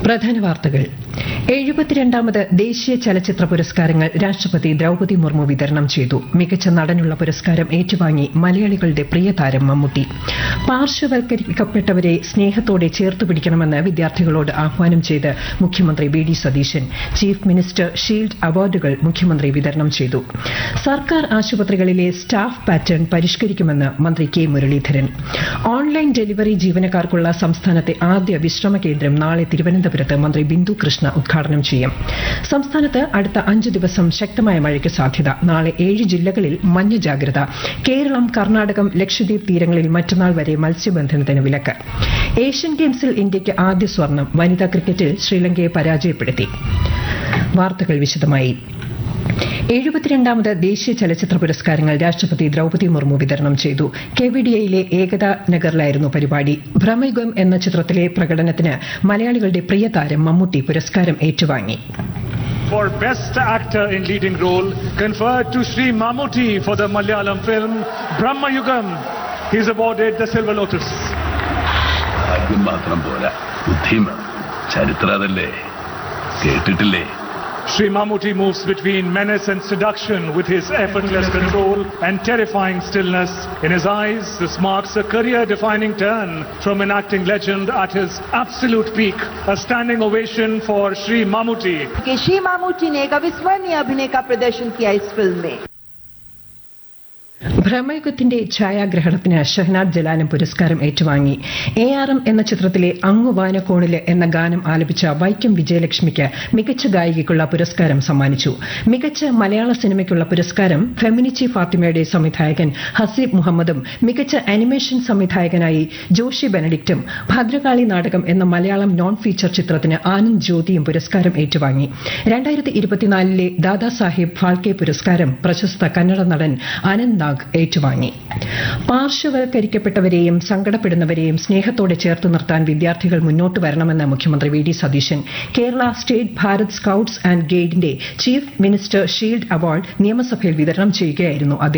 പ്രധാന വാർത്തകൾ എഴുപത്തിരണ്ടാമത് ദേശീയ ചലച്ചിത്ര പുരസ്കാരങ്ങൾ രാഷ്ട്രപതി ദ്രൌപതി മുർമു വിതരണം ചെയ്തു മികച്ച നടനുള്ള പുരസ്കാരം ഏറ്റുവാങ്ങി മലയാളികളുടെ പ്രിയ താരം മമ്മൂട്ടി പാർശ്വവൽക്കരിക്കപ്പെട്ടവരെ സ്നേഹത്തോടെ ചേർത്തു പിടിക്കണമെന്ന് വിദ്യാർത്ഥികളോട് ആഹ്വാനം ചെയ്ത് മുഖ്യമന്ത്രി V D Satheesan chief minister shield അവാർഡുകൾ മുഖ്യമന്ത്രി വിതരണം ചെയ്തു സർക്കാർ ആശുപത്രികളിലെ സ്റ്റാഫ് പാറ്റേൺ പരിഷ്കരിക്കുമെന്ന് മന്ത്രി കെ മുരളീധരൻ ഓൺലൈൻ ഡെലിവറി ജീവനക്കാർക്കുള്ള സംസ്ഥാനത്തെ ആദ്യ വിശ്രമ കേന്ദ്രം നാളെ തിരുവനന്തപുരത്ത് മന്ത്രി ബിന്ദു കൃഷ്ണ ഉദ്ഘാടനം ചെയ്യും സംസ്ഥാനത്ത് അടുത്ത അഞ്ചു ദിവസം ശക്തമായ മഴയ്ക്ക് സാധ്യത നാളെ ഏഴ് ജില്ലകളിൽ മഞ്ഞ ജാഗ്രത കേരളം കർണാടകം ലക്ഷദ്വീപ് തീരങ്ങളിൽ മറ്റന്നാൾ വരെ മത്സ്യബന്ധനത്തിന് വിലക്ക് ഏഷ്യൻ ഗെയിംസിൽ ഇന്ത്യയ്ക്ക് ആദ്യ സ്വർണം വനിതാ ക്രിക്കറ്റിൽ ശ്രീലങ്കയെ പരാജയപ്പെടുത്തി വാർത്തകൾ വിശദമായി എഴുപത്തിരണ്ടാമത് ദേശീയ ചലച്ചിത്ര പുരസ്കാരങ്ങൾ രാഷ്ട്രപതി ദ്രൌപതി മുർമു വിതരണം ചെയ്തു കെവിഡിയയിലെ ഏകതാ നഗറിലായിരുന്നു പരിപാടി ഭ്രമയുഗം എന്ന ചിത്രത്തിലെ പ്രകടനത്തിന് മലയാളികളുടെ പ്രിയ താരം മമ്മൂട്ടി പുരസ്കാരം ഏറ്റുവാങ്ങി for Best Actor in Leading Role conferred to Sri Mammootty for the Malayalam film Brahma Yugam. He is awarded the Silver Lotus. ഭാഗ്യം മാത്രം പോരാ ബുദ്ധിയും വേണം ചരിത്രം അതല്ലേ കേട്ടിട്ടില്ലേ Sri Mammootty moves between menace and seduction with his effortless control and terrifying stillness. In his eyes, this marks a career-defining turn from an acting legend at his absolute peak. A standing ovation for Sri Mammootty. कि श्री मामूटी ने एक अविस्मरणीय अभिनय का प्रदर्शन किया इस film में ഭ്രമയുഗത്തിന്റെ ഛായാഗ്രഹണത്തിന് ഷഹനാദ് ജലാലും പുരസ്കാരം ഏറ്റുവാങ്ങി എ ആർ എം എന്ന ചിത്രത്തിലെ അങ്ങു വാനക്കോണില് എന്ന ഗാനം ആലപിച്ച വൈക്കം വിജയലക്ഷ്മിക്ക് മികച്ച ഗായികയ്ക്കുള്ള പുരസ്കാരം സമ്മാനിച്ചു മികച്ച മലയാള സിനിമയ്ക്കുള്ള പുരസ്കാരം ഫെമിനിച്ചി ഫാത്തിമയുടെ സംവിധായകൻ ഹസീബ് മുഹമ്മദും മികച്ച അനിമേഷൻ സംവിധായകനായി ജോഷി ബെനഡിക്റ്റും ഭദ്രകാളി നാടകം എന്ന മലയാളം നോൺ ഫീച്ചർ ചിത്രത്തിന് ആനന്ദ് ജ്യോതിയും പുരസ്കാരം ഏറ്റുവാങ്ങി രണ്ടായിരത്തി ഇരുപത്തിനാലിലെ ദാദാസാഹിബ് ഫാൽക്കെ പുരസ്കാരം പ്രശസ്ത കന്നഡ നടൻ അനന്ത് നാഗ് ഏറ്റുവാങ്ങി പാർശ്വവൽക്കരിക്കപ്പെട്ടവരെയും സങ്കടപ്പെടുന്നവരെയും സ്നേഹത്തോടെ ചേർത്ത് നിർത്താൻ വിദ്യാർത്ഥികൾ മുന്നോട്ട് വരണമെന്ന് മുഖ്യമന്ത്രി V D Satheesan Kerala state Bharat scouts and ഗൈഡിന്റെ ചീഫ് മിനിസ്റ്റർ ഷീൽഡ് അവാർഡ് നിയമസഭയിൽ വിതരണം ചെയ്യുകയായിരുന്നു അദ്ദേഹം